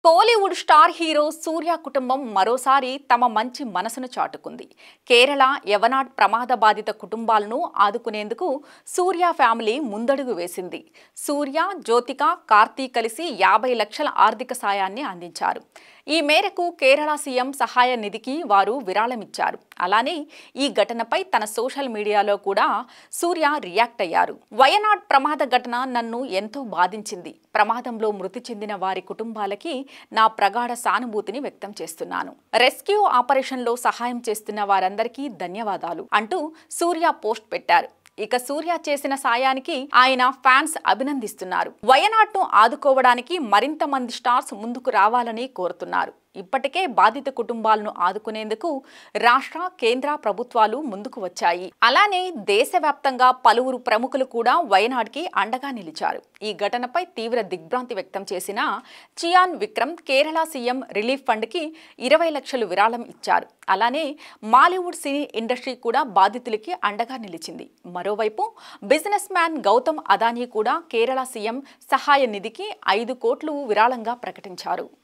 Kollywood star hero సూర్య కుటుంబం మరోసారి తమ మంచి మనసును చాటుకుంది కేరళ యవనాడ్ ప్రమాద బాధిత కుటుంబాలను ఆదుకునేందుకు సూర్య ఫ్యామిలీ ముందడుగు వేసింది సూర్య జ్యోతిక కార్తీ కలిసి యాభై లక్షల ఆర్థిక సాయాన్ని అందించారు ఈ మేరకు కేరళ సీఎం సహాయ నిధికి వారు విరాళమిచ్చారు అలానే ఈ ఘటనపై తన సోషల్ మీడియాలో కూడా సూర్య రియాక్ట్ అయ్యారు వయనాడ్ ప్రమాద ఘటన నన్ను ఎంతో బాధించింది ప్రమాదంలో మృతి చెందిన వారి కుటుంబాలకి నా ప్రగాఢ సానుభూతిని వ్యక్తం చేస్తున్నాను రెస్క్యూ ఆపరేషన్లో సహాయం చేస్తున్న వారందరికీ ధన్యవాదాలు అంటూ సూర్య పోస్ట్ పెట్టారు ఇక సూర్య చేసిన సాయానికి ఆయన ఫ్యాన్స్ అభినందిస్తున్నారు వయనాడ్ను ఆదుకోవడానికి మరింత మంది స్టార్స్ ముందుకు రావాలని కోరుతున్నారు ఇప్పటికే బాధిత కుటుంబాలను ఆదుకునేందుకు రాష్ట్ర కేంద్ర ప్రభుత్వాలు ముందుకు వచ్చాయి అలానే దేశవ్యాప్తంగా పలువురు ప్రముఖులు కూడా వయనాడ్కి అండగా నిలిచారు ఈ ఘటనపై తీవ్ర దిగ్భ్రాంతి వ్యక్తం చేసిన చియాన్ విక్రమ్ కేరళ సీఎం రిలీఫ్ ఫండ్కి ఇరవై లక్షలు విరాళం ఇచ్చారు అలానే మాలీవుడ్ సినీ ఇండస్ట్రీ కూడా బాధితులకి అండగా నిలిచింది మరోవైపు బిజినెస్ మ్యాన్ గౌతమ్ అదానీ కూడా కేరళ సీఎం సహాయ నిధికి ఐదు కోట్లు విరాళంగా ప్రకటించారు